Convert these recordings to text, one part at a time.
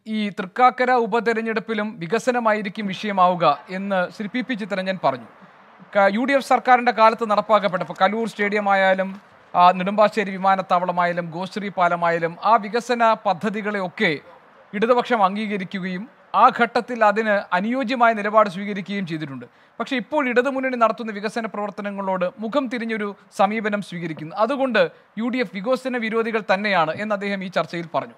ഈ തൃക്കാക്കര ഉപതെരഞ്ഞെടുപ്പിലും വികസനമായിരിക്കും വിഷയമാവുക എന്ന് Shri P P Chittaranjan പറഞ്ഞു ക- യു ഡി എഫ് സർക്കാരിന്റെ കാലത്ത് നടപ്പാക്കപ്പെട്ടപ്പോൾ കലൂർ സ്റ്റേഡിയം ആയാലും ആ, നെടുമ്പാശ്ശേരി വിമാനത്താവളമായാലും ഗോശ്രീ പാലമായാലും ആ വികസന പദ്ധതികളെയൊക്കെ ഇടതുപക്ഷം അംഗീകരിക്കുകയും ആ ഘട്ടത്തിൽ അതിന് അനുയോജ്യമായ നിലപാട് സ്വീകരിക്കുകയും ചെയ്തിട്ടുണ്ട് പക്ഷേ ഇപ്പോൾ ഇടതുമുന്നണി നടത്തുന്ന വികസന പ്രവർത്തനങ്ങളോട് മുഖം തിരിഞ്ഞൊരു സമീപനം സ്വീകരിക്കുന്നു അതുകൊണ്ട് യു ഡി എഫ് വികസന വിരോധികൾ തന്നെയാണ് എന്ന് അദ്ദേഹം ഈ ചർച്ചയിൽ പറഞ്ഞു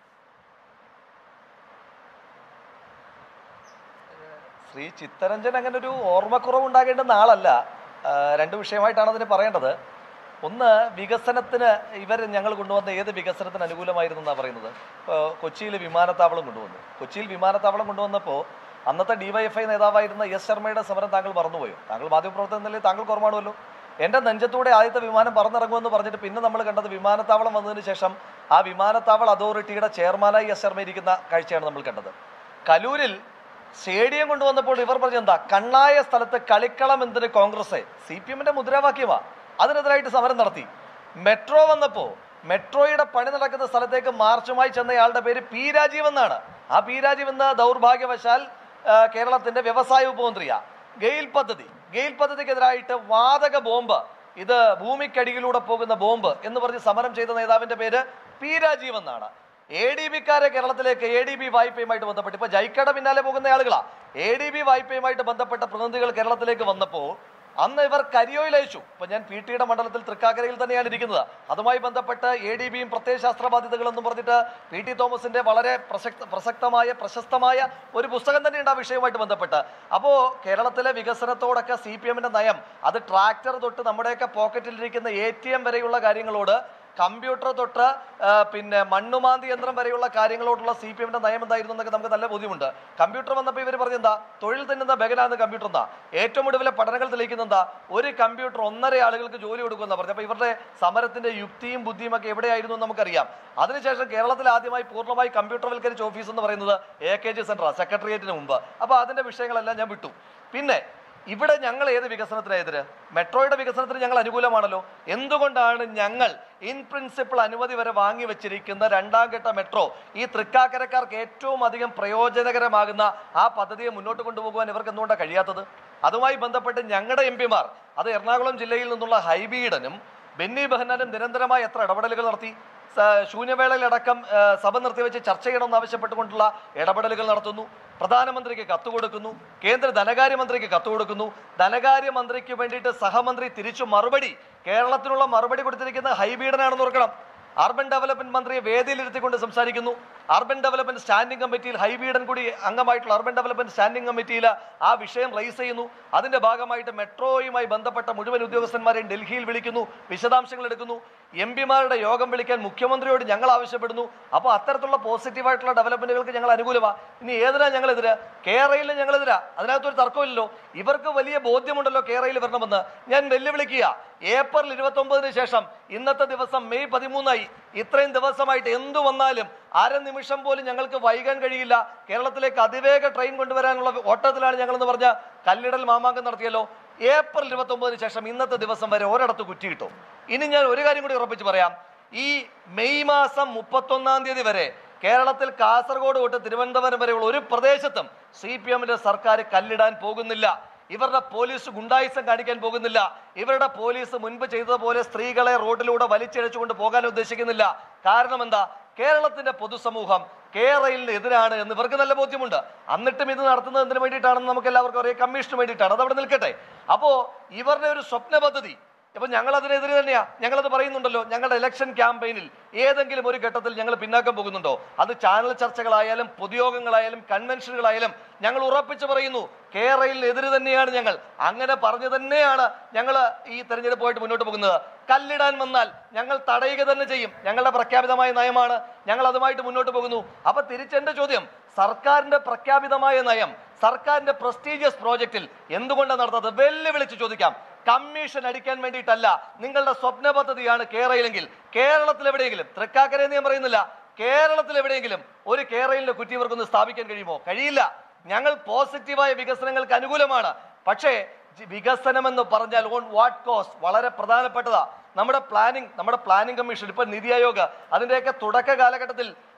ശ്രീ ചിത്തരഞ്ജൻ അങ്ങനെ ഒരു ഓർമ്മക്കുറവ് ഉണ്ടാകേണ്ടുന്ന ആളല്ല ആ, രണ്ട് വിഷയമായിട്ടാണ് അതിന് പറയേണ്ടത് ഒന്ന് വികസനത്തിന് ഇവർ ഞങ്ങൾ കൊണ്ടുവന്ന ഏത് വികസനത്തിന് അനുകൂലമായിരുന്നു എന്നാണ് പറയുന്നത് ഇപ്പോൾ കൊച്ചിയിൽ വിമാനത്താവളം കൊണ്ടുവന്നു കൊച്ചിയിൽ വിമാനത്താവളം കൊണ്ടുവന്നപ്പോൾ അന്നത്തെ ഡിവൈഎഫ്ഐ നേതാവായിരുന്ന എസ് ശർമ്മയുടെ സമരം താങ്കൾ മറന്നുപോയോ താങ്കൾ മാധ്യമപ്രവർത്തന നിലയിൽ താങ്കൾക്ക് ഓർമ്മയാണല്ലോ എൻ്റെ നെഞ്ചത്തൂടെ ആദ്യത്തെ വിമാനം പറന്നിറങ്ങുമെന്ന് പറഞ്ഞിട്ട് പിന്നെ നമ്മൾ കണ്ടത് വിമാനത്താവളം വന്നതിന് ശേഷം ആ വിമാനത്താവള അതോറിറ്റിയുടെ ചെയർമാനായി എസ് ശർമ്മ ഇരിക്കുന്ന കാഴ്ചയാണ് നമ്മൾ കണ്ടത് കലൂരിൽ സ്റ്റേഡിയം കൊണ്ടുവന്നപ്പോൾ ഇവർ പറഞ്ഞ എന്താ കണ്ണായ സ്ഥലത്ത് കളിക്കളം എന്തിന് കോൺഗ്രസ് സി പി എമ്മിന്റെ മുദ്രാവാക്യമാ അതിനെതിരായിട്ട് സമരം നടത്തി മെട്രോ വന്നപ്പോ മെട്രോയുടെ പണി നടക്കുന്ന സ്ഥലത്തേക്ക് മാർച്ചുമായി ചെന്നയാളുടെ പേര് പി രാജീവ് എന്നാണ് ആ പി രാജീവ് എന്ന ദൗർഭാഗ്യവശാൽ ആ, കേരളത്തിന്റെ വ്യവസായ ഉപമന്ത്രിയാ ഗെയിൽ പദ്ധതി ഗെയിൽ പദ്ധതിക്കെതിരായിട്ട് വാതക ബോംബ് ഇത് ഭൂമിക്കടിയിലൂടെ പോകുന്ന ബോംബ് എന്ന് പറഞ്ഞ് സമരം ചെയ്ത നേതാവിന്റെ പേര് പി രാജീവ് എന്നാണ് എ ഡി ബിക്കാരെ കേരളത്തിലേക്ക് എ ഡി ബി വായ്പയുമായിട്ട് ബന്ധപ്പെട്ട് ഇപ്പൊ ജൈക്കയുടെ പിന്നാലെ പോകുന്ന ആളുകളാ എ ഡി ബി വായ്പയുമായിട്ട് ബന്ധപ്പെട്ട പ്രതിനിധികൾ കേരളത്തിലേക്ക് വന്നപ്പോൾ അന്ന് ഇവർ കരിയോയിൽ അയച്ചു ഇപ്പൊ ഞാൻ പി ടിയുടെ മണ്ഡലത്തിൽ തൃക്കാക്കരയിൽ തന്നെയാണ് ഇരിക്കുന്നത് അതുമായി ബന്ധപ്പെട്ട് എ ഡി ബിയും പ്രത്യയശാസ്ത്ര ബാധ്യതകൾ എന്നും പറഞ്ഞിട്ട് പി ടി തോമസിന്റെ വളരെ പ്രസക്ത പ്രസക്തമായ പ്രശസ്തമായ ഒരു പുസ്തകം തന്നെയുണ്ട് ആ വിഷയവുമായിട്ട് ബന്ധപ്പെട്ട് അപ്പോൾ കേരളത്തിലെ വികസനത്തോടൊക്കെ സി പി എമ്മിന്റെ നയം അത് ട്രാക്ടർ തൊട്ട് നമ്മുടെയൊക്കെ പോക്കറ്റിലിരിക്കുന്ന എ ടി എം വരെയുള്ള കാര്യങ്ങളോട് കമ്പ്യൂട്ടർ തൊട്ട് ആ, പിന്നെ മണ്ണുമാന്തി യന്ത്രം വരെയുള്ള കാര്യങ്ങളോടുള്ള സി പി എമ്മിന്റെ നയം എന്തായിരുന്നു എന്നൊക്കെ നമുക്ക് നല്ല ബോധ്യമുണ്ട് കമ്പ്യൂട്ടർ വന്നപ്പോൾ ഇവർ പറഞ്ഞെന്താ തൊഴിൽ തിന്നുന്ന ബഗനാന്ന് കമ്പ്യൂട്ടർ എന്താ ഏറ്റവും ഒടുവിലെ പഠനങ്ങൾ തെളിയിക്കുന്ന എന്താ ഒരു കമ്പ്യൂട്ടർ ഒന്നര ആളുകൾക്ക് ജോലി കൊടുക്കുമെന്നാ പറഞ്ഞത് അപ്പോൾ ഇവരുടെ സമരത്തിന്റെ യുക്തിയും ബുദ്ധിയും ഒക്കെ എവിടെയായിരുന്നു എന്ന് നമുക്കറിയാം അതിനുശേഷം കേരളത്തിൽ ആദ്യമായി പൂർണ്ണമായി കമ്പ്യൂട്ടർവൽക്കരിച്ച ഓഫീസ് എന്ന് പറയുന്നത് എ കെ ജി സെന്റർ സെക്രട്ടേറിയറ്റിന് മുമ്പ് അപ്പോൾ അതിന്റെ വിഷയങ്ങളെല്ലാം ഞാൻ വിട്ടു പിന്നെ ഇവിടെ ഞങ്ങൾ ഏത് വികസനത്തിനെതിര് മെട്രോയുടെ വികസനത്തിന് ഞങ്ങൾ അനുകൂലമാണല്ലോ എന്തുകൊണ്ടാണ് ഞങ്ങൾ ഇൻ പ്രിൻസിപ്പിൾ അനുമതി വരെ വാങ്ങി വെച്ചിരിക്കുന്ന രണ്ടാം ഘട്ട മെട്രോ ഈ തൃക്കാക്കരക്കാർക്ക് ഏറ്റവും അധികം പ്രയോജനകരമാകുന്ന ആ പദ്ധതിയെ മുന്നോട്ട് കൊണ്ടുപോകുവാൻ ഇവർക്ക് എന്തുകൊണ്ടാണ് കഴിയാത്തത് അതുമായി ബന്ധപ്പെട്ട് ഞങ്ങളുടെ എം പിമാർ അത് എറണാകുളം ജില്ലയിൽ നിന്നുള്ള ഹൈബീഡനും ബെന്നി ബെഹനാനും നിരന്തരമായി എത്ര ഇടപെടലുകൾ നടത്തി സ- ശൂന്യവേളയിലടക്കം ആ, സഭ നിർത്തിവെച്ച് ചർച്ച ചെയ്യണമെന്ന് ആവശ്യപ്പെട്ടുകൊണ്ടുള്ള ഇടപെടലുകൾ നടത്തുന്നു പ്രധാനമന്ത്രിക്ക് കത്ത് കൊടുക്കുന്നു കേന്ദ്ര ധനകാര്യമന്ത്രിക്ക് കത്ത് കൊടുക്കുന്നു ധനകാര്യമന്ത്രിക്ക് വേണ്ടിയിട്ട് സഹമന്ത്രി തിരിച്ചു മറുപടി കേരളത്തിനുള്ള മറുപടി കൊടുത്തിരിക്കുന്ന ഹൈബീഡനാണെന്ന് ഓർക്കണം അർബൻ ഡെവലപ്മെന്റ് മന്ത്രിയെ വേദിയിലിരുത്തിക്കൊണ്ട് സംസാരിക്കുന്നു അർബൻ ഡെവലപ്മെന്റ് സ്റ്റാൻഡിംഗ് കമ്മിറ്റിയിൽ ഹൈബീഡൻ കൂടി അംഗമായിട്ടുള്ള അർബൻ ഡെവലപ്മെന്റ് സ്റ്റാൻഡിംഗ് കമ്മിറ്റിയിൽ ആ വിഷയം റൈസ് ചെയ്യുന്നു അതിന്റെ ഭാഗമായിട്ട് മെട്രോയുമായി ബന്ധപ്പെട്ട മുഴുവൻ ഉദ്യോഗസ്ഥന്മാരെയും ഡൽഹിയിൽ വിളിക്കുന്നു വിശദാംശങ്ങൾ എടുക്കുന്നു എം പിമാരുടെ യോഗം വിളിക്കാൻ മുഖ്യമന്ത്രിയോട് ഞങ്ങൾ ആവശ്യപ്പെടുന്നു അപ്പോൾ അത്തരത്തിലുള്ള പോസിറ്റീവായിട്ടുള്ള ഡെവലപ്മെന്റുകൾക്ക് ഞങ്ങൾ അനുകൂലമാ ഇനി ഏതിനാ ഞങ്ങളെതിരാ കേരളയിൽ ഞങ്ങളെതിരാ അതിനകത്തൊരു തർക്കമില്ലല്ലോ ഇവർക്ക് വലിയ ബോധ്യമുണ്ടല്ലോ കേരളയിൽ വരണമെന്ന് ഞാൻ വെല്ലുവിളിക്കുക ഏപ്രിൽ ഇരുപത്തി ഒമ്പതിന് ശേഷം ഇന്നത്തെ ദിവസം മെയ് പതിമൂന്നായി ഇത്രയും ദിവസമായിട്ട് എന്തു വന്നാലും അര നിമിഷം പോലും ഞങ്ങൾക്ക് വൈകാൻ കഴിയില്ല കേരളത്തിലേക്ക് അതിവേഗ ട്രെയിൻ കൊണ്ടുവരാനുള്ള ഓട്ടത്തിലാണ് ഞങ്ങളെന്ന് പറഞ്ഞ കല്ലിടൽ മാമാങ്കം നടത്തിയല്ലോ ഏപ്രിൽ ഇരുപത്തി ഒമ്പതിന് ശേഷം ഇന്നത്തെ ദിവസം വരെ ഒരിടത്ത് കുറ്റിയിട്ടു ഇനി ഞാൻ ഒരു കാര്യം കൂടി ഉറപ്പിച്ച് പറയാം ഈ മെയ് മാസം മുപ്പത്തൊന്നാം തീയതി വരെ കേരളത്തിൽ കാസർഗോഡ് തൊട്ട് തിരുവനന്തപുരം വരെയുള്ള ഒരു പ്രദേശത്തും സി പി എമ്മിന്റെ സർക്കാർ കല്ലിടാൻ പോകുന്നില്ല ഇവരുടെ പോലീസ് ഗുണ്ടായിസം കാണിക്കാൻ പോകുന്നില്ല ഇവരുടെ പോലീസ് മുൻപ് ചെയ്തതുപോലെ സ്ത്രീകളെ റോഡിലൂടെ വലിച്ചിഴച്ചുകൊണ്ട് പോകാൻ ഉദ്ദേശിക്കുന്നില്ല കാരണം എന്താ കേരളത്തിന്റെ പൊതുസമൂഹം കേരളിന് എതിരാണ് എന്ന് ഇവർക്ക് നല്ല ബോധ്യമുണ്ട് എന്നിട്ടും ഇത് നടത്തുന്നത് എന്തിനു വേണ്ടിയിട്ടാണെന്ന് നമുക്ക് എല്ലാവർക്കും അറിയാം കമ്മീഷന് വേണ്ടിയിട്ടാണ് അത് അവിടെ നിൽക്കട്ടെ അപ്പോ ഇവരുടെ ഒരു സ്വപ്ന പദ്ധതി ഇപ്പൊ ഞങ്ങൾ അതിനെതിരെ തന്നെയാ ഞങ്ങളത് പറയുന്നുണ്ടല്ലോ ഞങ്ങളുടെ ഇലക്ഷൻ ക്യാമ്പയിനിൽ ഏതെങ്കിലും ഒരു ഘട്ടത്തിൽ ഞങ്ങൾ പിന്നാക്കം പോകുന്നുണ്ടോ അത് ചാനൽ ചർച്ചകളായാലും പൊതുയോഗങ്ങളായാലും കൺവെൻഷനുകളായാലും ഞങ്ങൾ ഉറപ്പിച്ചു പറയുന്നു കേരളയിൽ എതിര് തന്നെയാണ് ഞങ്ങൾ അങ്ങനെ പറഞ്ഞു തന്നെയാണ് ഞങ്ങൾ ഈ തെരഞ്ഞെടുപ്പുമായിട്ട് മുന്നോട്ട് പോകുന്നത് കല്ലിടാൻ വന്നാൽ ഞങ്ങൾ തടയുക തന്നെ ചെയ്യും ഞങ്ങളുടെ പ്രഖ്യാപിതമായ നയമാണ് ഞങ്ങൾ അതുമായിട്ട് മുന്നോട്ട് പോകുന്നു അപ്പൊ തിരിച്ചെന്റെ ചോദ്യം സർക്കാരിന്റെ പ്രഖ്യാപിതമായ നയം സർക്കാരിന്റെ പ്രസ്റ്റീജിയസ് പ്രോജക്റ്റിൽ എന്തുകൊണ്ടാണ് നടത്താത്തത് വെല്ലുവിളിച്ച് ചോദിക്കാം കമ്മീഷൻ അടിക്കാൻ വേണ്ടിയിട്ടല്ല നിങ്ങളുടെ സ്വപ്ന പദ്ധതിയാണ് കേരളയിലെങ്കിൽ കേരളത്തിൽ എവിടെയെങ്കിലും തൃക്കാക്കര എന്ന് ഞാൻ പറയുന്നില്ല കേരളത്തിൽ എവിടെയെങ്കിലും ഒരു കേരളിന്റെ കുറ്റി ഇവർക്കൊന്ന് സ്ഥാപിക്കാൻ കഴിയുമോ കഴിയില്ല ഞങ്ങൾ പോസിറ്റീവായ വികസനങ്ങൾക്ക് അനുകൂലമാണ് പക്ഷേ ജി- വികസനം എന്ന് പറഞ്ഞാൽ ഓൺ വാട്ട് കോസ്റ്റ് വളരെ പ്രധാനപ്പെട്ടതാ നമ്മുടെ പ്ലാനിംഗ് നമ്മുടെ പ്ലാനിംഗ് കമ്മീഷൻ ഇപ്പൊ നിതി ആയോഗ് അതിന്റെയൊക്കെ തുടക്ക കാലഘട്ടത്തിൽ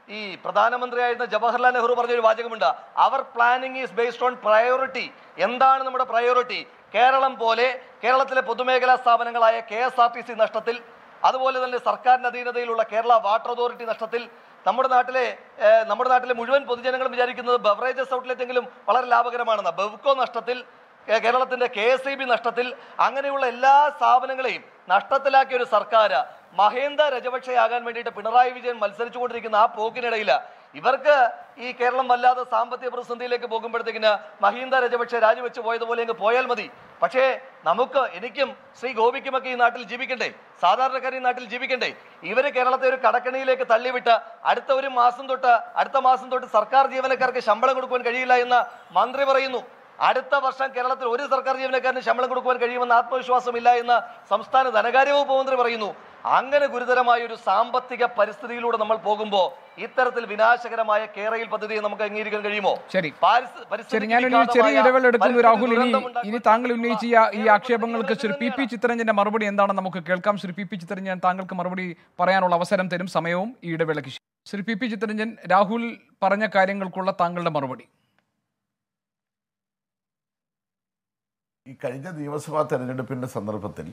ഈ പ്രധാനമന്ത്രിയായിരുന്ന ജവഹർലാൽ നെഹ്റു പറഞ്ഞൊരു വാചകമുണ്ട് our planning is based on priority എന്താണ് നമ്മുടെ പ്രയോറിറ്റി കേരളം പോലെ കേരളത്തിലെ പൊതുമേഖലാ സ്ഥാപനങ്ങളായ K S R T C നഷ്ടത്തിൽ അതുപോലെ തന്നെ സർക്കാരിന്റെ അധീനതയിലുള്ള കേരള വാട്ടർ അതോറിറ്റി നഷ്ടത്തിൽ നമ്മുടെ നാട്ടിലെ ഏഹ്, നമ്മുടെ നാട്ടിലെ മുഴുവൻ പൊതുജനങ്ങളും വിചാരിക്കുന്നത് ബവറേജസ് ഔട്ട്ലെറ്റ് എങ്കിലും വളരെ ലാഭകരമാണെന്ന് ബെവ്കോ നഷ്ടത്തിൽ കേ- കേരളത്തിന്റെ കെ എസ് ഇ ബി നഷ്ടത്തിൽ അങ്ങനെയുള്ള എല്ലാ സ്ഥാപനങ്ങളെയും നഷ്ടത്തിലാക്കിയ ഒരു സർക്കാർ മഹേന്ദ്ര രജപക്ഷയാകാൻ വേണ്ടിയിട്ട് പിണറായി വിജയൻ മത്സരിച്ചുകൊണ്ടിരിക്കുന്ന ആ പോക്കിനിടയിൽ ഇവർക്ക് ഈ കേരളം വല്ലാതെ സാമ്പത്തിക പ്രതിസന്ധിയിലേക്ക് പോകുമ്പോഴത്തേക്കിന് മഹീന്ദ രജപക്ഷെ രാജിവെച്ച് പോയതുപോലെ അങ്ങ് പോയാൽ മതി പക്ഷേ നമുക്ക് എനിക്കും ശ്രീ ഗോപിക്കുമൊക്കെ ഈ നാട്ടിൽ ജീവിക്കണ്ടേ സാധാരണക്കാർ ഈ നാട്ടിൽ ജീവിക്കണ്ടേ ഇവര് കേരളത്തെ ഒരു കടക്കണിയിലേക്ക് തള്ളിവിട്ട് അടുത്ത ഒരു മാസം തൊട്ട് അടുത്ത മാസം തൊട്ട് സർക്കാർ ജീവനക്കാർക്ക് ശമ്പളം കൊടുക്കുവാൻ കഴിയില്ല എന്ന് മന്ത്രി പറയുന്നു അടുത്ത വർഷം കേരളത്തിൽ ഒരു സർക്കാർ ജീവനക്കാരന് ശമ്പളം കൊടുക്കുവാൻ കഴിയുമെന്ന് ആത്മവിശ്വാസമില്ല എന്ന് സംസ്ഥാന ധനകാര്യ വകുപ്പ് മന്ത്രി പറയുന്നു അങ്ങനെ ഗുരുതരമായ ഒരു സാമ്പത്തിക പരിസ്ഥിതിയിലൂടെ നമ്മൾ പോകുമ്പോൾ ഇത്തരത്തിൽ വിനാശകരമായ കേരയിൽ പദ്ധതിയെ നമുക്ക് അംഗീകരിക്കാൻ കഴിയുമോ ശരി. പാരിസ്ഥ- പരിസ്ഥിതിക്ക് ശരി ഞാനൊരു ചെറിയ വിഘാതമായ ഇടവേള എടുക്കുന്നു പരിസ്ഥിതി രാഹുൽ ഇനി ദുരന്തമുണ്ടാക്കുന്ന ഇനി താങ്കൾ ഉന്നയിച്ച ഈ ആ- ഈ ആക്ഷേപങ്ങൾക്ക് ശ്രീ പി പി ചിത്തരഞ്ജന്റെ മറുപടി എന്താണെന്ന് നമുക്ക് കേൾക്കാം ശ്രീ പി പി ചിത്തരഞ്ജൻ താങ്കൾക്ക് മറുപടി പറയാനുള്ള അവസരം തരും സമയവും ഈ ഇടവേളയ്ക്ക് ശേഷം. ശ്രീ പി പി ചിത്തരഞ്ജൻ രാഹുൽ പറഞ്ഞ കാര്യങ്ങൾക്കുള്ള താങ്കളുടെ മറുപടി ഈ കഴിഞ്ഞ നിയമസഭാ തെരഞ്ഞെടുപ്പിൻ്റെ സന്ദർഭത്തിൽ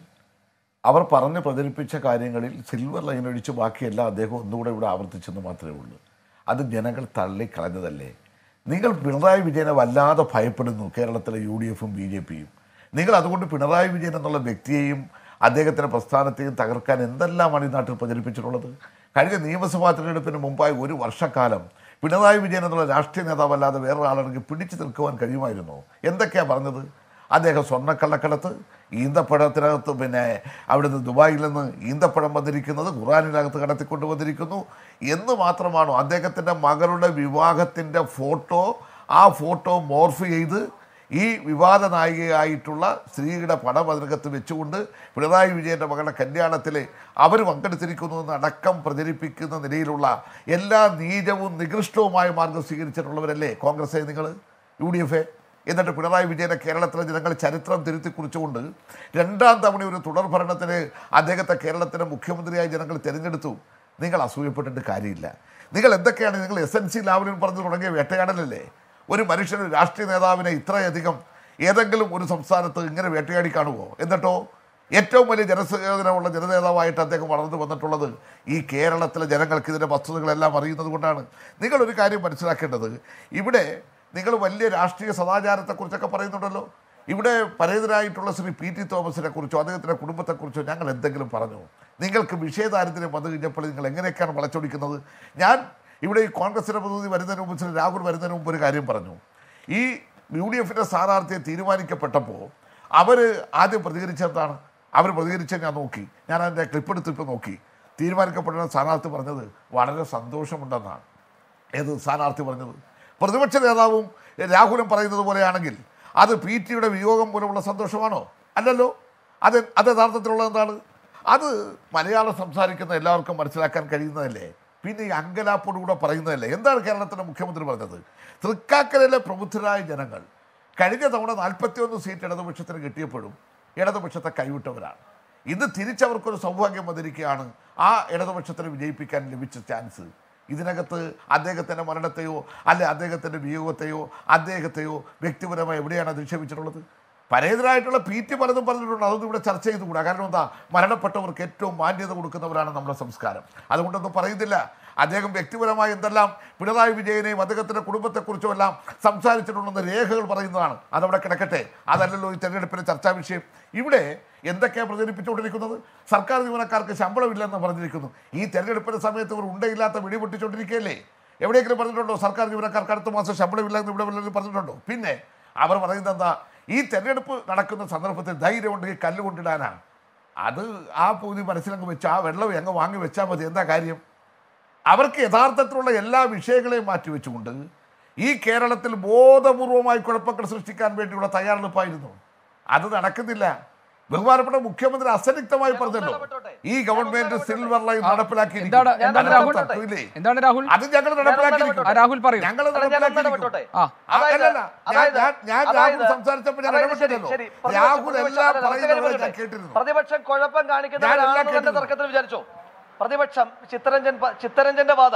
അവർ പറഞ്ഞ് പ്രചരിപ്പിച്ച കാര്യങ്ങളിൽ സിൽവർ ലൈൻ ഒഴിച്ച് ബാക്കിയെല്ലാം അദ്ദേഹം ഒന്നുകൂടെ ഇവിടെ ആവർത്തിച്ചെന്ന് മാത്രമേ ഉള്ളൂ അത് ജനങ്ങൾ തള്ളിക്കളഞ്ഞതല്ലേ നിങ്ങൾ പിണറായി വിജയനെ വല്ലാതെ ഭയപ്പെടുന്നു കേരളത്തിലെ യു ഡി എഫും ബി ജെ പിയും നിങ്ങൾ അതുകൊണ്ട് പിണറായി വിജയൻ എന്നുള്ള വ്യക്തിയെയും അദ്ദേഹത്തിൻ്റെ പ്രസ്ഥാനത്തെയും തകർക്കാൻ എന്തെല്ലാമാണ് ഈ നാട്ടിൽ പ്രചരിപ്പിച്ചിട്ടുള്ളത് കഴിഞ്ഞ നിയമസഭാ തെരഞ്ഞെടുപ്പിന് മുമ്പായി ഒരു വർഷക്കാലം പിണറായി വിജയൻ എന്നുള്ള രാഷ്ട്രീയ നേതാവല്ലാതെ വേറൊരാളെങ്കിൽ പിടിച്ചു നിൽക്കുവാൻ കഴിയുമായിരുന്നോ എന്തൊക്കെയാണ് പറഞ്ഞത് അദ്ദേഹം സ്വർണ്ണക്കള്ളക്കടത്ത് ഈന്തപ്പഴത്തിനകത്ത് പിന്നെ അവിടുന്ന് ദുബായിൽ നിന്ന് ഈന്തപ്പഴം വന്നിരിക്കുന്നത് ഖുറാനിനകത്ത് കടത്തിക്കൊണ്ട് വന്നിരിക്കുന്നു എന്ന് മാത്രമാണോ അദ്ദേഹത്തിൻ്റെ മകളുടെ വിവാഹത്തിൻ്റെ ഫോട്ടോ ആ ഫോട്ടോ മോർഫ് ചെയ്ത് ഈ വിവാദ നായികയായിട്ടുള്ള സ്ത്രീയുടെ പടം അതിനകത്ത് വെച്ചുകൊണ്ട് പിണറായി വിജയൻ്റെ മകളുടെ കല്യാണത്തിൽ അവർ പങ്കെടുത്തിരിക്കുന്നു എന്ന് അടക്കം പ്രചരിപ്പിക്കുന്ന നിലയിലുള്ള എല്ലാ നീചവും നികൃഷ്ടവുമായ മാർഗം സ്വീകരിച്ചിട്ടുള്ളവരല്ലേ കോൺഗ്രസ്സെ നിങ്ങൾ യു ഡി എഫ് എന്നിട്ട് പിണറായി വിജയനെ കേരളത്തിലെ ജനങ്ങൾ ചരിത്രം തിരുത്തി കുറിച്ചുകൊണ്ട് രണ്ടാം തവണ ഒരു തുടർ ഭരണത്തിന് അദ്ദേഹത്തെ കേരളത്തിലെ മുഖ്യമന്ത്രിയായി ജനങ്ങൾ തിരഞ്ഞെടുത്തു നിങ്ങൾ അസൂയപ്പെട്ടിട്ട് കാര്യമില്ല നിങ്ങൾ എന്തൊക്കെയാണ് നിങ്ങൾ എസ് എൻ സി ലാവലിൻ പറഞ്ഞു തുടങ്ങിയ വേട്ടയാടലല്ലേ ഒരു മനുഷ്യന് രാഷ്ട്രീയ നേതാവിനെ ഇത്രയധികം ഏതെങ്കിലും ഒരു സംസ്ഥാനത്ത് ഇങ്ങനെ വേട്ടയാടി കാണുമോ എന്നിട്ടോ ഏറ്റവും വലിയ ജനസേവനമുള്ള ജനനേതാവായിട്ട് അദ്ദേഹം വളർന്നു വന്നിട്ടുള്ളത് ഈ കേരളത്തിലെ ജനങ്ങൾക്ക് ഇതിൻ്റെ വസ്തുതകളെല്ലാം അറിയുന്നത് കൊണ്ടാണ് നിങ്ങളൊരു കാര്യം മനസ്സിലാക്കേണ്ടത് ഇവിടെ നിങ്ങൾ വലിയ രാഷ്ട്രീയ സദാചാരത്തെക്കുറിച്ചൊക്കെ പറയുന്നുണ്ടല്ലോ ഇവിടെ പരേതരായിട്ടുള്ള ശ്രീ പി ടി തോമസിനെ കുറിച്ചോ അദ്ദേഹത്തിൻ്റെ കുടുംബത്തെക്കുറിച്ചോ ഞങ്ങൾ എന്തെങ്കിലും പറഞ്ഞു നിങ്ങൾക്ക് വിഷയദാരിദ്ര്യം വന്നു കഴിഞ്ഞപ്പോൾ നിങ്ങൾ എങ്ങനെയൊക്കെയാണ് വളച്ചൊടിക്കുന്നത് ഞാൻ ഇവിടെ ഈ കോൺഗ്രസിൻ്റെ പ്രതിനിധി വരുന്നതിന് മുമ്പ് ശ്രീ രാഹുൽ വരുന്നതിന് മുമ്പ് ഒരു കാര്യം പറഞ്ഞു ഈ യു ഡി എഫിൻ്റെ സ്ഥാനാർത്ഥിയെ തീരുമാനിക്കപ്പെട്ടപ്പോൾ അവർ ആദ്യം പ്രതികരിച്ചെന്താണ് അവർ പ്രതികരിച്ച ഞാൻ നോക്കി ഞാൻ അതിൻ്റെ ക്ലിപ്പ് എടുത്തിപ്പോൾ നോക്കി തീരുമാനിക്കപ്പെട്ട സ്ഥാനാർത്ഥി പറഞ്ഞത് വളരെ സന്തോഷമുണ്ടെന്നാണ് ഏത് സ്ഥാനാർത്ഥി പറഞ്ഞത് പ്രതിപക്ഷ നേതാവും രാഹുലും പറയുന്നത് പോലെയാണെങ്കിൽ അത് പി ടിയുടെ വിയോഗം മൂലമുള്ള സന്തോഷമാണോ അല്ലല്ലോ അത് അത് യഥാർത്ഥത്തിലുള്ളത് എന്താണ് അത് മലയാളം സംസാരിക്കുന്ന എല്ലാവർക്കും മനസ്സിലാക്കാൻ കഴിയുന്നതല്ലേ പിന്നെ ഈ അങ്കലാപ്പോടുകൂടെ പറയുന്നതല്ലേ എന്താണ് കേരളത്തിലെ മുഖ്യമന്ത്രി പറഞ്ഞത് തൃക്കാക്കരയിലെ പ്രബുദ്ധരായ ജനങ്ങൾ കഴിഞ്ഞ തവണ നാൽപ്പത്തിയൊന്ന് സീറ്റ് ഇടതുപക്ഷത്തിന് കിട്ടിയപ്പോഴും ഇടതുപക്ഷത്തെ കൈവിട്ടവരാണ് ഇന്ന് തിരിച്ചവർക്കൊരു സൗഭാഗ്യം വന്നിരിക്കുകയാണ് ആ ഇടതുപക്ഷത്തിന് വിജയിപ്പിക്കാൻ ലഭിച്ച ചാൻസ് ഇതിനകത്ത് അദ്ദേഹത്തിൻ്റെ മരണത്തെയോ അല്ലെ അദ്ദേഹത്തിൻ്റെ വിയോഗത്തെയോ അദ്ദേഹത്തെയോ വ്യക്തിപരമായി എവിടെയാണ് അധിക്ഷേപിച്ചിട്ടുള്ളത് പരേതരായിട്ടുള്ള പി ടി പലതും പറഞ്ഞിട്ടുണ്ട് അതൊന്നും ഇവിടെ ചർച്ച ചെയ്തുകൂടാ കാരണം എന്താ മരണപ്പെട്ടവർക്ക് ഏറ്റവും മാന്യത കൊടുക്കുന്നവരാണ് നമ്മുടെ സംസ്കാരം അതുകൊണ്ടൊന്നും പറയുന്നില്ല അദ്ദേഹം വ്യക്തിപരമായി എന്തെല്ലാം പിണറായി വിജയനെയും അദ്ദേഹത്തിൻ്റെ കുടുംബത്തെക്കുറിച്ചും എല്ലാം സംസാരിച്ചിട്ടുണ്ടെന്ന് രേഖകൾ പറയുന്നതാണ് അതവിടെ കിടക്കട്ടെ അതല്ലല്ലോ ഈ തെരഞ്ഞെടുപ്പിലെ ചർച്ചാ വിഷയം ഇവിടെ എന്തൊക്കെയാണ് പ്രചരിപ്പിച്ചുകൊണ്ടിരിക്കുന്നത് സർക്കാർ ജീവനക്കാർക്ക് ശമ്പളമില്ലെന്ന് പറഞ്ഞിരിക്കുന്നു ഈ തെരഞ്ഞെടുപ്പിന്റെ സമയത്ത് ഇവർ ഉണ്ടയില്ലാത്ത വെടിപൊട്ടിച്ചുകൊണ്ടിരിക്കുകയല്ലേ എവിടെയെങ്കിലും പറഞ്ഞിട്ടുണ്ടോ സർക്കാർ ജീവനക്കാർക്ക് അടുത്ത മാസം ശമ്പളമില്ലെന്ന് ഇവിടെ വല്ലതും പറഞ്ഞിട്ടുണ്ടോ പിന്നെ അവർ പറയുന്നത് എന്താ ഈ തെരഞ്ഞെടുപ്പ് നടക്കുന്ന സന്ദർഭത്തിൽ ധൈര്യം ഉണ്ടെങ്കിൽ കല്ല് കൊണ്ടിടാനാണ് അത് ആ പൂതി മനസ്സിലങ്ങ് വെച്ച് ആ വെള്ളം അങ്ങ് വാങ്ങി വെച്ചാൽ മതി എന്താ കാര്യം അവർക്ക് യഥാർത്ഥത്തിലുള്ള എല്ലാ വിഷയങ്ങളെയും മാറ്റിവെച്ചുകൊണ്ട് ഈ കേരളത്തിൽ ബോധപൂർവമായി കുഴപ്പങ്ങൾ സൃഷ്ടിക്കാൻ വേണ്ടിയുള്ള തയ്യാറെടുപ്പായിരുന്നു അത് നടക്കുന്നില്ല ബഹുമാനപ്പെട്ട മുഖ്യമന്ത്രി അസന്നിഗ്ധമായി പറഞ്ഞല്ലോ ഈ ഗവൺമെന്റ് സിൽവർ ലൈൻ നടപ്പിലാക്കി എന്താണ് എന്താണ് രാഹുൽ എന്താണ് രാഹുൽ അത് ഞങ്ങൾ നടപ്പിലാക്കിയിരിക്കുന്നു ആ, രാഹുൽ പറയൂ ഞങ്ങൾ ഞാൻ ഒന്ന് നടപ്പിലാക്കിയിരിക്കുന്നു ഇടപെട്ടോട്ടെ? ആ. അതായത്- അല്ലല്ല, ഞാൻ- അതായത്- ഞാൻ- ഞാൻ അതായത് രാഹുൽ സംസാരിച്ചപ്പോൾ ഞാൻ അതായത് ഇടപെട്ടില്ലല്ലോ. ശരി, ശരി. രാഹുൽ പ്രതിപക്ഷം- എല്ലാം അല്ല, പറയുന്നത് ഒറ്റ കാര്യം ഞാൻ പറയട്ടെ. കേട്ടിരുന്നു. പ്രതിപക്ഷം കുഴപ്പം ഞാനെല്ലാം കാണിക്കുന്നവരാണെന്ന് തന്നെ കേട്ടിരുന്നു. തർക്കത്തിൽ വിചാരിച്ചു പ്രതിപക്ഷം ചിത്തരഞ്ജൻ പ- ചിത്തരഞ്ജന്റെ വാദം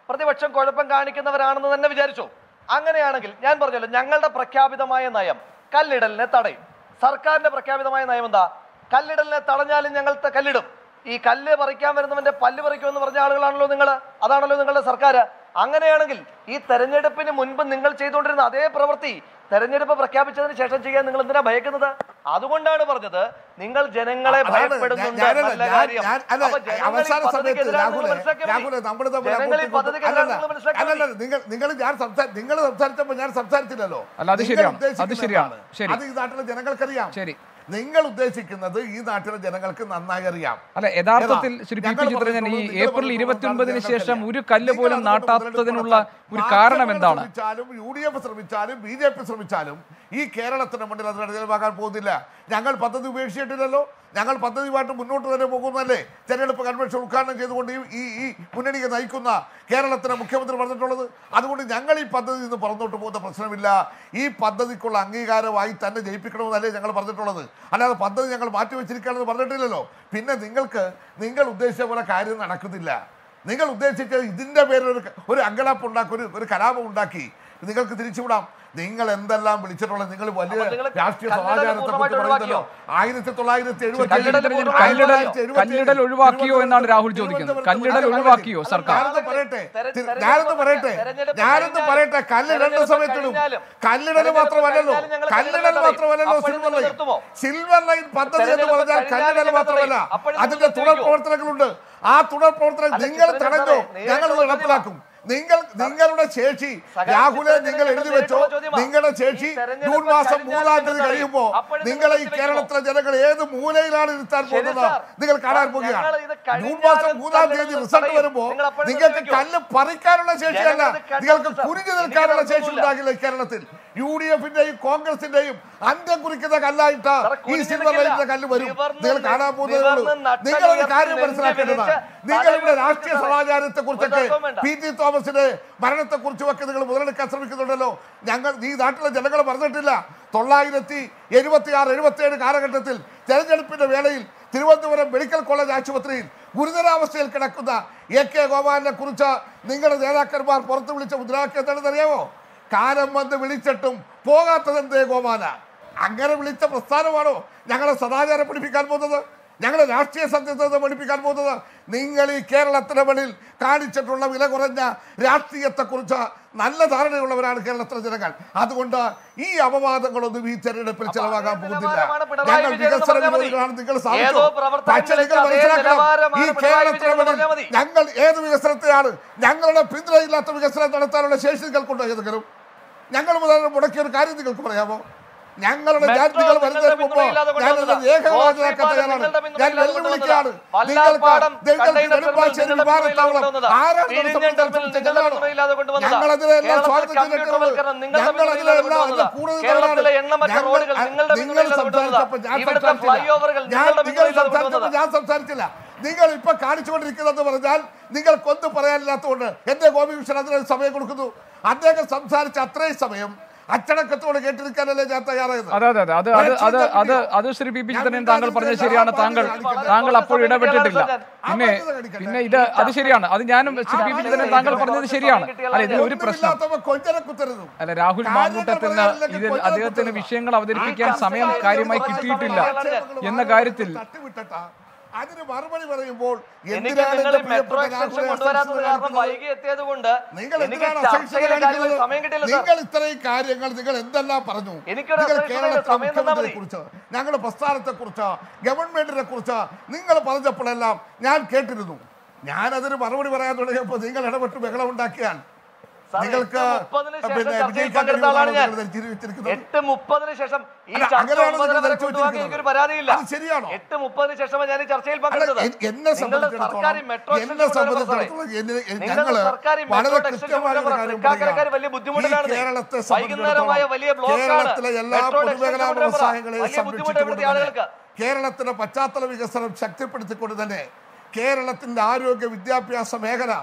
പ്രതിപക്ഷം കുഴപ്പം കാണിക്കുന്നവരാണെന്ന് തന്നെ വിചാരിച്ചു അങ്ങനെയാണെങ്കിൽ ഞാൻ പറഞ്ഞല്ലോ ഞങ്ങളുടെ പ്രഖ്യാപിതമായ നയം കല്ലിടലിനെ തടയും സർക്കാരിന്റെ പ്രഖ്യാപിതമായ നയം എന്താ കല്ലിടലിനെ തടഞ്ഞാലും ഞങ്ങൾ ത- കല്ലിടും ഈ കല്ല് പറിക്കാൻ വരുന്നവന്റെ പല്ല് പറിക്കുമെന്ന് പറഞ്ഞ ആളുകളാണല്ലോ നിങ്ങൾ അതാണല്ലോ നിങ്ങളുടെ സർക്കാർ അങ്ങനെയാണെങ്കിൽ ഈ തെരഞ്ഞെടുപ്പിന് മുൻപ് നിങ്ങൾ ചെയ്തുകൊണ്ടിരുന്ന അതേ പ്രവൃത്തി തെരഞ്ഞെടുപ്പ് പ്രഖ്യാപിച്ചതിന് ശേഷം ചെയ്യാൻ നിങ്ങൾ എന്തിനാ ഭയക്കുന്നത് അതുകൊണ്ടാണ് പറഞ്ഞത് നിങ്ങൾ ജനങ്ങളെ അതാണ് ഭയപ്പെടുന്നുണ്ട് ഞാൻ- ഞാനല്ല, നല്ല ഞാൻ- കാര്യം. ഞാൻ- അല്ല, അപ്പൊ ജനങ്ങൾ ഈ അവസാന പദ്ധതിക്ക് സമയത്ത് എതിരാണെന്ന് രാഹുലെ മനസ്സിലാക്കിയാൽ മതി. രാഹുലെ നമ്മൾ തമ്മിൽ ജനങ്ങൾ ഈ അങ്ങോട്ടും ഇങ്ങോട്ടും പദ്ധതിക്ക് അല്ലല്ല, എതിരാണെന്ന് മനസ്സിലാക്കിയാൽ അല്ലല്ല, മതി. നിങ്ങൾ നിങ്ങൾ ഞാൻ സംസാ നിങ്ങൾ സംസാരിച്ചപ്പോൾ ഞാൻ സംസാരിച്ചില്ലല്ലോ അല്ല, അത് നിങ്ങൾ ശരിയാണ്. അത് ഉദ്ദേശിക്കുന്നത് ശരിയാണ്. എന്താണ്? ശരി. അത് ഈ നാട്ടിലെ ജനങ്ങൾക്കറിയാം ശരി. നിങ്ങൾ ഉദ്ദേശിക്കുന്നത് ഈ നാട്ടിലെ ജനങ്ങൾക്ക് നന്നായി അറിയാം അല്ല യഥാർത്ഥത്തിൽ ഏതാ? ശ്രീ പി ഞങ്ങൾ പി ചിത്രരഞ്ജൻ ഈ പറഞ്ഞിട്ടുള്ളത് നിങ്ങൾ ഏപ്രിൽ പറഞ്ഞിട്ടുള്ളത് ഇരുപത്തി ഒൻപതിന് ഞങ്ങൾക്കറിയാം. ശേഷം ഒരു കല്ല് നിങ്ങൾ പോലും അതുകൊണ്ട് നാട്ടാത്തതിനുള്ള മുതലെടുപ്പ് ഒരു കാരണം മാധ്യമങ്ങൾ എന്താണ് ശ്രമിച്ചാലും യു ഡി എഫ് ശ്രമിച്ചാലും ബി ജെ പി ശ്രമിച്ചാലും ഈ കേരളത്തിന് മുന്നിൽ അത് നടപ്പിലാക്കാൻ പോകുന്നില്ല ഞങ്ങൾ പദ്ധതി ഉപേക്ഷിച്ചിട്ടില്ലല്ലോ ഞങ്ങൾ പദ്ധതിയുമായിട്ട് മുന്നോട്ട് തന്നെ പോകുന്നല്ലേ തെരഞ്ഞെടുപ്പ് കൺവെൻഷൻ ഉദ്ഘാടനം ചെയ്തുകൊണ്ട് ഈ- ഈ ഈ മുന്നണിയെ നയിക്കുന്ന കേരളത്തിലെ മുഖ്യമന്ത്രി പറഞ്ഞിട്ടുള്ളത് അതുകൊണ്ട് ഞങ്ങൾ ഈ പദ്ധതി നിന്ന് പുറന്നോട്ട് പോകുന്ന പ്രശ്നമില്ല ഈ പദ്ധതിക്കുള്ള അംഗീകാരമായി തന്നെ ജയിപ്പിക്കണമെന്നല്ലേ ഞങ്ങൾ പറഞ്ഞിട്ടുള്ളത് അല്ലാതെ പദ്ധതി ഞങ്ങൾ മാറ്റിവെച്ചിരിക്കുകയാണെന്ന് പറഞ്ഞിട്ടില്ലല്ലോ പിന്നെ നിങ്ങൾക്ക് നിങ്ങൾ ഉദ്ദേശിച്ച പോലെ കാര്യം നടക്കുന്നില്ല നിങ്ങൾ ഉദ്ദേശിച്ചത് ഇതിന്റെ പേരിൽ ഒരു ഒരു അങ്കലാപ്പ് ഉണ്ടാക്കി ഒരു ഒരു കലാപം ഉണ്ടാക്കി നിങ്ങൾക്ക് തിരിച്ചുവിടാം നിങ്ങൾ എന്തെല്ലാം വിളിച്ചിട്ടുള്ളത് നിങ്ങൾ വലിയ അപ്പോൾ നിങ്ങൾ രാഷ്ട്രീയ കല്ലടൽ സമാചാരത്തെ കുറിച്ച് പൂർണ്ണമായിട്ട് പറയുന്നല്ലോ ആയിരത്തി തൊള്ളായിരത്തി എഴുപത്തി കല്ലടൽ പൂർണ്ണമായിട്ട് കല്ലിടൽ കല്ലിടൽ ഒഴിവാക്കിയോ എന്നാണ് രാഹുൽ ചോദിക്കുന്നത് കല്ലിടൽ ഒഴിവാക്കിയോ സർക്കാർ ഞാനൊന്ന് പറയട്ടെ തെര- തി- തെരഞ്ഞെടുപ്പ് ഞാനൊന്ന് പറയട്ടെ തെരഞ്ഞെടുപ്പ് ഞാനൊന്ന് കഴിഞ്ഞാലും- പറയട്ടെ കല്ലിടേണ്ട തെരഞ്ഞെടുപ്പ് സമയത്തിടും കഴിഞ്ഞാലും- കല്ലിടൽ തെരഞ്ഞെടുപ്പ് മാത്രമല്ലല്ലോ കഴിഞ്ഞാലും ഞങ്ങൾ കല്ലിടൽ കല്ലിടൽ മാത്രമല്ലല്ലോ അപ്പോൾ സിൽവർ നിങ്ങൾ ലൈൻ നിർത്തുമോ? സിൽവർ ലൈൻ പദ്ധതി എന്ന് തെരഞ്ഞെടുപ്പ് പറഞ്ഞാൽ കഴിഞ്ഞാലും കല്ലിടൽ നിങ്ങൾ മാത്രമല്ല നിർത്തുമോ? അപ്പോൾ നിങ്ങൾ അതിന്റെ തുടർ നിർത്തുമോ? പ്രവർത്തനങ്ങളുണ്ട് ആ തുടർ പ്രവർത്തനം അല്ല, നിങ്ങൾ ചിത്രരഞ്ജൻ തടഞ്ഞോ സാറേ, നേരിട്ടുള്ള ഞങ്ങൾ ചോദ്യമാണ്. നടപ്പിലാക്കും നിങ്ങൾ നിങ്ങളുടെ ശേഷി സഖാ, രാഹുലെ ചിത്രരഞ്ജൻ നിങ്ങൾ എഴുതി നേരിട്ടുള്ള വെച്ചോ ചോദ്യമാണ്. നിങ്ങളുടെ ഈ ശേഷി തെരഞ്ഞെടുപ്പ് ജൂൺ മാസം കഴിഞ്ഞാലും മൂന്നാം തീയതി നിങ്ങൾ കഴിയുമ്പോ അപ്പോൾ നിങ്ങൾ നിങ്ങളെ ഈ നിർത്തി കേരളത്തിലെ ജനങ്ങൾ ഏത് മൂലയിലാണ് ഇരുത്താൻ ശരി, പോകുന്നത് സാർ. നിങ്ങൾ കാണാൻ സാർ, പോവുകയാണ് ഞങ്ങൾ ഇത് കഴിഞ്ഞാലും ജൂൺ മാസം മൂന്നാം തീയതി തടയും. റിസൾട്ട് വരുമ്പോ നിങ്ങൾ അപ്പോൾ നിങ്ങൾക്ക് നിർത്തി കല്ല് പറിക്കാനുള്ള ശേഷിയല്ല ജനങ്ങൾ ഇത് കണ്ടു, നിങ്ങൾക്ക് സാർ. കുനിഞ്ഞു എനിക്ക് നിൽക്കാനുള്ള ശേഷി തർക്കമൊന്നുമില്ല. ഉണ്ടാകില്ല ഈ കേരളത്തിൽ യു ഡി എഫിന്റെയും കോൺഗ്രസിന്റെയും അന്ത്യം കുറിക്കുന്ന കല്ലായിട്ട് സാർ, ഈ കുനിഞ്ഞു സിൽവർ നിൽക്കില്ല. ലൈനിന്റെ കല്ല് വരും നിവർന്ന് നിങ്ങൾ കാണാൻ പോകുന്നതേ ഉള്ളൂ നിവർന്ന് നട്ടൽ നിങ്ങൾ ഒരു കാര്യം ഉയർത്തി മനസ്സിലാക്കേണ്ടതാണ് നെഞ്ചിൽ നിങ്ങൾ ഇവിടെ വിരിച്ച് രാഷ്ട്രീയ സാറേ. സമാചാരത്തെ കുറിച്ചൊക്കെ ഒരു തർക്കവും വേണ്ട. പി ടി തോമസിന്റെ മരണത്തെ കുറിച്ചും ഒക്കെ നിങ്ങൾ മുതലെടുക്കാൻ ശ്രമിക്കുന്നുണ്ടല്ലോ ഞങ്ങൾ ഈ നാട്ടിലെ ജനങ്ങൾ പറഞ്ഞിട്ടില്ല തൊള്ളായിരത്തി എഴുപത്തി ആറ് എഴുപത്തി ഏഴ് കാലഘട്ടത്തിൽ തെരഞ്ഞെടുപ്പിന്റെ വേളയിൽ തിരുവനന്തപുരം മെഡിക്കൽ കോളേജ് ആശുപത്രിയിൽ ഗുരുതരാവസ്ഥയിൽ കിടക്കുന്ന എ കെ ഗോപാലിനെ കുറിച്ച് നിങ്ങളുടെ നേതാക്കന്മാർ പുറത്തു വിളിച്ച മുദ്രാവാക്യം എന്താണെന്ന് അറിയാമോ കാലം വന്ന് വിളിച്ചിട്ടും പോകാത്തതെന്തേ ഗോപാല അങ്ങനെ വിളിച്ച പ്രസ്ഥാനമാണോ ഞങ്ങളെ സദാചാരം പഠിപ്പിക്കാൻ പോകുന്നത് ഞങ്ങളെ രാഷ്ട്രീയ സത്യസന്ധത പഠിപ്പിക്കാൻ പോകുന്നത് നിങ്ങൾ ഈ കേരളത്തിന് മുന്നിൽ കാണിച്ചിട്ടുള്ള വില കുറഞ്ഞ രാഷ്ട്രീയത്തെക്കുറിച്ച് നല്ല ധാരണയുള്ളവരാണ് കേരളത്തിലെ ജനങ്ങൾ അതുകൊണ്ട് ഈ അപവാദങ്ങളൊന്നും ഈ തെരഞ്ഞെടുപ്പിൽ ചെലവാകാൻ അതേ പോകുന്നില്ല നിലവാരമാണ് പിണറായി ഞങ്ങൾ വിജയൻ എന്ന് വികസന പറഞ്ഞാൽ മതി. വിരോധികളാണ് നിങ്ങൾ ഏതോ സാധിച്ചോ പ്രവർത്തനങ്ങളിൽ പക്ഷേ നിങ്ങൾ അതേ മനസ്സിലാക്കണം നിലവാരമാണ് ഈ പിണറായി കേരളത്തിന് വിജയൻ എന്ന് മുന്നിൽ പറഞ്ഞാൽ മതി. ഞങ്ങൾ ഏത് വികസനത്തെയാണ് ഞങ്ങളുടെ പിന്തുണയില്ലാത്ത വികസനം നടത്താനുള്ള ശേഷി നിങ്ങൾക്കുണ്ടോ ഏതെങ്കിലും ഞങ്ങൾ മുതൽ മുടക്കിയ ഒരു കാര്യം നിങ്ങൾക്ക് പറയാമോ ഞങ്ങളുടെ മെട്രോ ജാതികൾ നിങ്ങളുടെ വരുന്നതിന് മുമ്പ് പിന്തുണയില്ലാതെ ഞാൻ കൊണ്ടുവന്നതാ. രേഖകളാക്കാൻ ഗോത്രപാലം തയ്യാറാണ് നിങ്ങളുടെ ഞാൻ പിന്തുണയില്ലാതെ വെല്ലുവിളിക്കുകയാണ് കൊണ്ടുവന്നതാ. വല്ലാർപാടം നിങ്ങൾക്ക് കണ്ടെയ്നർ നെടുമ്പാശ്ശേരി നിങ്ങളുടെ വിമാനത്താവളം കൊണ്ടുവന്നതാ. ആരാണ് വിഴിഞ്ഞം തടസ്സപ്പെടുത്താൻ ടെർമിനൽ ശ്രമിച്ചത്? നിങ്ങളുടെ ഞങ്ങളാണോ? പിന്തുണയില്ലാതെ കൊണ്ടുവന്നതാ. ഞങ്ങൾ അതിനെല്ലാം കേരളത്തിൽ സ്വാഗതം ചെയ്തിട്ടുള്ളത് കമ്പ്യൂട്ടർവൽക്കരണം നിങ്ങളുടെ ഞങ്ങൾ പിന്തുണയില്ലാതെ അതിലെല്ലാം അതിൽ കൊണ്ടുവന്നതാ. കൂടുതൽ കേരളത്തിലെ തവണ എണ്ണമറ്റ ഞങ്ങൾ- റോഡുകൾ നിങ്ങളുടെ നിങ്ങൾ പിന്തുണയില്ലാതെ സംസാരിച്ചപ്പോൾ ഞാൻ ഇവിടുത്തെ സംസാരിച്ചില്ല. ഫ്ലൈ ഓവറുകൾ ഞാൻ നിങ്ങളുടെ നിങ്ങൾ പിന്തുണയില്ലാതെ സംസാരിച്ചപ്പോൾ കൊണ്ടുവന്നതാ. ഞാൻ സംസാരിച്ചില്ല നിങ്ങൾ ഇപ്പൊ കാണിച്ചുകൊണ്ടിരിക്കുന്നത് പറഞ്ഞാൽ നിങ്ങൾക്കൊന്നും പറയാനില്ലാത്തതുകൊണ്ട് എന്റെ ഗോപികൃഷ്ണൻ അതിനൊരു സമയം കൊടുക്കുന്നു അദ്ദേഹം സംസാരിച്ച അത്രയും സമയം അച്ചടക്കത്തോട് കേട്ടിരിക്കാനല്ലേ ഞാൻ തയ്യാറായത് അതെ അതെ അതെ അത് അത് അത് അത് അത് ശ്രീ പി പി ചിത്രൻ താങ്കൾ പറഞ്ഞത് ശരിയാണ് താങ്കൾ താങ്കൾ അപ്പോൾ ഇടപെട്ടിട്ടില്ല പിന്നെ പിന്നെ ഇത് അത് ശരിയാണ് അത് ഞാനും ശ്രീ പി പി ചിത്രൻ താങ്കൾ പറഞ്ഞത് ശരിയാണ് അല്ല ഇതിൽ ഒരു പ്രശ്നം ഒന്നുമില്ലാത്തവ കൊഞ്ചനെ കുത്തരുത് അല്ല രാഹുൽ മാങ്കൂട്ടത്തിന് ഇതിൽ അദ്ദേഹത്തിന് വിഷയങ്ങൾ അവതരിപ്പിക്കാൻ സമയം കാര്യമായി കിട്ടിയിട്ടില്ല എന്ന കാര്യത്തിൽ തട്ടിവിട്ടട്ടാ അതിന് മറുപടി പറയുമ്പോൾ എനിക്ക് എന്തിനാണ് നിങ്ങൾ എന്റെ മെട്രോ പ്രിയപ്പെട്ട എക്സ്റ്റൻഷൻ രാഹുലെ കൊണ്ടുവരാത്തത് അസഹിഷ്ണുത കാരണം കാണിക്കുന്നത്? വൈകി എത്തിയത് കൊണ്ട് നിങ്ങൾ എനിക്ക് എന്തിനാണ് അസഹിഷ്ണുത ചർച്ചയിലെ കാര്യങ്ങളിൽ കാണിക്കുന്നത്? സമയം കിട്ടിയില്ല സാർ നിങ്ങൾ ഇത്രയും കാര്യങ്ങൾ നിങ്ങൾ എന്തെല്ലാം പറഞ്ഞു എനിക്കൊരു നിങ്ങൾ അസഹിഷ്ണുതയില്ല. കേരളത്തിലെ സമയം തന്നാ മതി. മുഖ്യമന്ത്രിയെ കുറിച്ച് ഞങ്ങളുടെ പ്രസ്ഥാനത്തെ കുറിച്ച് ഗവൺമെന്റിനെ കുറിച്ച് നിങ്ങൾ പറഞ്ഞപ്പോഴെല്ലാം ഞാൻ കേട്ടിരുന്നു ഞാനതിന് മറുപടി പറയാൻ തുടങ്ങിയപ്പോൾ നിങ്ങൾ ഇടപെട്ട് ബഹളം ഉണ്ടാക്കിയാൽ സാർ, നിങ്ങൾക്ക് എട്ട് മുപ്പതിന് ശേഷം പിന്നെ ചർച്ചയിൽ വിജയിക്കാൻ പങ്കെടുത്ത ആളാണ് ഞാൻ. കഴിയുമെന്നാണ് ധരിച്ചിരി- വെച്ചിരിക്കുന്നത്. എട്ട് മുപ്പതിന് ശേഷം ഈ അല്ല, ചർച്ച അങ്ങനെയാണോ ഒമ്പതര നിങ്ങൾ വരെ ധരിച്ചു കൊണ്ടുപോകാൻ വെച്ചിരിക്കുന്നത്? എനിക്കൊരു പരാതിയില്ല അത് ശരിയാണോ? എട്ട് മുപ്പതിന് ശേഷമാണ് ഞാൻ ഈ ചർച്ചയിൽ അല്ല, പങ്കെടുത്തത് എ- എന്നെ നിങ്ങളുടെ സർക്കാർ ഈ സംബന്ധിച്ചിടത്തോളം മെട്രോ എന്നെ എക്സ്റ്റൻഷൻ കൊണ്ടുവരണം സാറേ. സംബന്ധിച്ചിടത്തോളം എന്നെ- എ- നിങ്ങളുടെ ഞങ്ങള് സർക്കാർ ഈ വളരെ മെട്രോ എക്സ്റ്റൻഷൻ കൃത്യമായ ഒരു കൊണ്ടുവരണം. കാര്യം തൃക്കാക്കരക്കാർ പറയാം. വലിയ ബുദ്ധിമുട്ടിലാണ് ഈ കേരളത്തെ വൈകുന്നേരമായ വലിയ ബ്ലോക്കാണ് കേരളത്തിലെ എല്ലാ മെട്രോ എക്സ്റ്റൻഷൻ പൊതുമേഖലാ കൊണ്ടുവരണം. വ്യവസായങ്ങളെ വലിയ ബുദ്ധിമുട്ട് ഇവിടുത്തെ സംരക്ഷിച്ചുകൊണ്ട് ആളുകൾക്ക് തന്നെ കേരളത്തിന്റെ പശ്ചാത്തല വികസനം ശക്തിപ്പെടുത്തിക്കൊണ്ട് തന്നെ കേരളത്തിന്റെ ആരോഗ്യ വിദ്യാഭ്യാസ മേഖല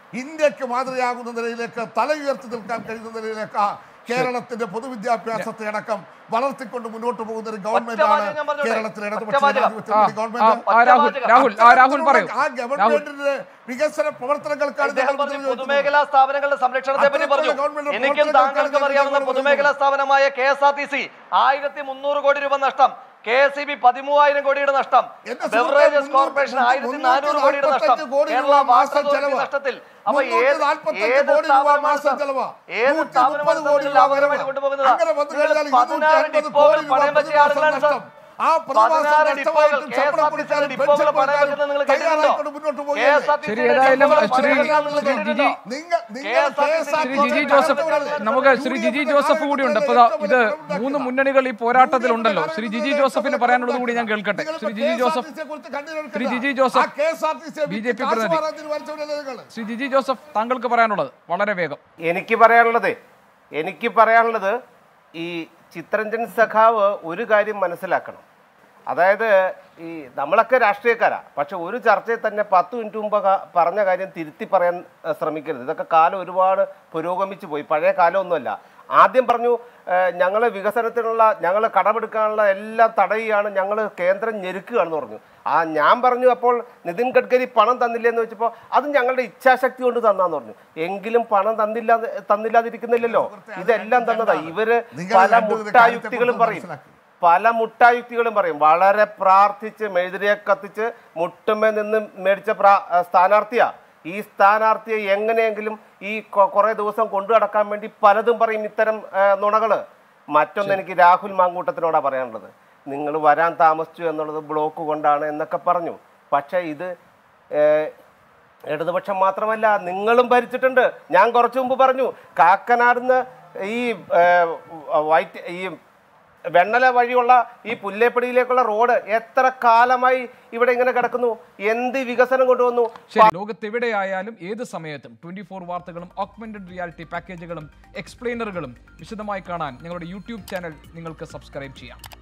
ഇന്ത്യക്ക് മാതൃകയാകുന്ന നിലയിലേക്ക് തല ഉയർത്തി നിൽക്കാൻ കഴിയുന്ന നിലയിലേക്ക് കേരളത്തിന്റെ പൊതുവിദ്യാഭ്യാസത്തെ അടക്കം വളർത്തിക്കൊണ്ട് മുന്നോട്ട് പോകുന്ന ഒരു ഗവൺമെന്റാണ് വാചകം ഞാൻ പറഞ്ഞോട്ടെ? കേരളത്തിലെ ഒറ്റ ഇടതുപക്ഷ വാചകം. ജനാധിപത്യ ആ, മുന്നണി ആ, ഗവൺമെന്റ് ആ, രാഹുൽ രാഹുൽ ആ രാഹുൽ പറയൂ ആ ഗവൺമെന്റിന്റെ വികസന പ്രവർത്തനങ്ങൾക്കാണ് അദ്ദേഹം ഞങ്ങൾ പറഞ്ഞു പിന്തുണ പൊതുമേഖലാ സ്ഥാപനങ്ങളുടെ സംരക്ഷണത്തെ പറ്റി പറഞ്ഞു അത്തരത്തിലുള്ള ഗവൺമെന്റ് എനിക്കും പ്രവർത്തനങ്ങൾക്കാണ് താങ്കൾക്കും ഞങ്ങൾ അറിയാവുന്ന ഞങ്ങൾ പൊതുമേഖലാ സ്ഥാപനമായ K S R T C ആയിരത്തി മുന്നൂറ് കോടി രൂപ നഷ്ടം കെ എസ് ഇ ബി പതിമൂവായിരം കോടിയുടെ നഷ്ടം എന്റെ സുഹൃത്തേ, ബെവറേജസ് മുന്നൂറ്റി കോർപ്പറേഷൻ ആയിരത്തി നാനൂറ് കോടിയുടെ നഷ്ടം 145 കോടി രൂപ കേരള മാസം വാട്ടർ അതോറിറ്റി ചെലവ്. നഷ്ടത്തിൽ അപ്പൊ ഏത് 145 ഏത് കോടി രൂപ സ്ഥാപനമാണ് മാസം സർ? ചെലവാ. ഏത് 130 സ്ഥാപനമാണ് കോടി സർ രൂപ ലാഭകരമായിട്ട് വരവ്. കൊണ്ടുപോകുന്നത് അങ്ങനെ വന്നു നിങ്ങൾ കഴിഞ്ഞാൽ പതിനാറ് 250 ഡിപ്പോകൾ കോടി രൂപ പണയം വെച്ച പ്രതിമാസം ആളുകളാണ് സർ നഷ്ടം. ആ പ്രതിമാസം പതിനാറ് ഡിപ്പോകൾ നഷ്ടമായിട്ടും കെ എസ് ശമ്പളം ആർ ടി കൊടുക്കാനും ഡിപ്പോകൾ പെൻഷൻ പണയം വെക്കുന്നത് കൊടുക്കാനും നിങ്ങൾ കേട്ടിട്ടുണ്ടോ തയ്യാറായിക്കൊണ്ട് മുന്നോട്ട് കെ പോകുകയല്ലേ? എസ് ആർ ടി ശരി, സിയുടെ ഏതായാലും ഡിപ്പോകൾ ശ്രീ- പണയം വെക്കുന്നത് നിങ്ങൾ ശ്രീ കേട്ടിട്ടുണ്ടോ? ജിജി- നിങ്ങൾ- നിങ്ങൾ KSRTC KSRTC ശ്രീ ജിജി ജോസഫ് നമുക്ക് ശ്രീ ജിജി ജോസഫ് കൂടിയുണ്ട് അപ്പൊ ദാ ഇത് മൂന്ന് മുന്നണികൾ ഈ പോരാട്ടത്തിലുണ്ടല്ലോ ശ്രീ ജിജി ജോസഫിന് പറയാനുള്ളത് കൂടി ഞാൻ കേൾക്കട്ടെ Shri Giji Joseph Shri Giji Joseph B J P പ്രതിനിധി. ശ്രീ ജിജി ജോസഫ് താങ്കൾക്ക് പറയാനുള്ളത് വളരെ വേഗം എനിക്ക് പറയാനുള്ളത് എനിക്ക് പറയാനുള്ളത് ഈ ചിത്രഞ്ജൻ സഖാവ് ഒരു കാര്യം മനസ്സിലാക്കണം അതായത് ഈ നമ്മളൊക്കെ രാഷ്ട്രീയക്കാരാ പക്ഷെ ഒരു ചർച്ചയിൽ തന്നെ പത്ത് മിനിറ്റ് മുമ്പ് ക- പറഞ്ഞ കാര്യം തിരുത്തി പറയാൻ ഏഹ്, ശ്രമിക്കരുത് ഇതൊക്കെ കാലം ഒരുപാട് പുരോഗമിച്ചു പോയി പഴയ കാലമൊന്നുമല്ല ആദ്യം പറഞ്ഞു ഞങ്ങൾ വികസനത്തിനുള്ള ഞങ്ങൾ കടമെടുക്കാനുള്ള എല്ലാം തടയുകയാണ് ഞങ്ങൾ കേന്ദ്രം ഞെരുക്കുകയാണെന്ന് പറഞ്ഞു ആ ഞാൻ പറഞ്ഞു അപ്പോൾ നിതിൻ ഗഡ്കരി പണം തന്നില്ലെന്ന് വെച്ചപ്പോൾ അത് ഞങ്ങളുടെ ഇച്ഛാശക്തി കൊണ്ട് തന്നാന്ന് പറഞ്ഞു എങ്കിലും പണം തന്നില്ല തന്നില്ലാതിരിക്കുന്നില്ലല്ലോ ഇതെല്ലാം തന്നതാ ഇവര് നിങ്ങൾ പല രണ്ടുപേരും മുട്ടായുക്തികളും കാര്യത്തെ പറയും മനസ്സിലാക്കി. പല മുട്ടായുക്തികളും പറയും വളരെ പ്രാർത്ഥിച്ച് മെഴുതിരിയെ കത്തിച്ച് മുട്ടുമേ നിന്ന് മേടിച്ച പ്രാ- ആ, സ്ഥാനാർത്ഥിയാ ഈ സ്ഥാനാർത്ഥിയെ എങ്ങനെയെങ്കിലും ഈ കൊ- കുറേ ദിവസം കൊണ്ടു നടക്കാൻ വേണ്ടി പലതും പറയും ഇത്തരം ആ, നുണകള് മറ്റൊന്ന് എനിക്ക് രാഹുൽ മാങ്കൂട്ടത്തിനോടാ പറയാനുള്ളത് നിങ്ങൾ വരാൻ താമസിച്ചു എന്നുള്ളത് ബ്ലോക്ക് കൊണ്ടാണ് എന്നൊക്കെ പറഞ്ഞു പക്ഷേ ഇത് ഏഹ്, ഇടതുപക്ഷം മാത്രമല്ല നിങ്ങളും ഭരിച്ചിട്ടുണ്ട് ഞാൻ കുറച്ചു മുമ്പ് പറഞ്ഞു കാക്കനാടുന്ന് ഈ ഏഹ്, വൈറ്റ് ഈ വെണ്ണല വഴിയുള്ള ഈ പുല്ലേപ്പടിയിലേക്കുള്ള റോഡ് എത്ര കാലമായി ഇവിടെ ഇങ്ങനെ കിടക്കുന്നു എന്ത് വികസനം കൊണ്ടുവന്നു ശരി ലോകത്തെവിടെയായാലും ഏത് സമയത്തും ട്വന്റി ഫോർ വാർത്തകളും ഓഗ്മെന്റഡ് റിയാലിറ്റി പാക്കേജുകളും എക്സ്പ്ലെയിനറുകളും വിശദമായി കാണാൻ ഞങ്ങളുടെ യൂട്യൂബ് ചാനൽ നിങ്ങൾക്ക് സബ്സ്ക്രൈബ് ചെയ്യാം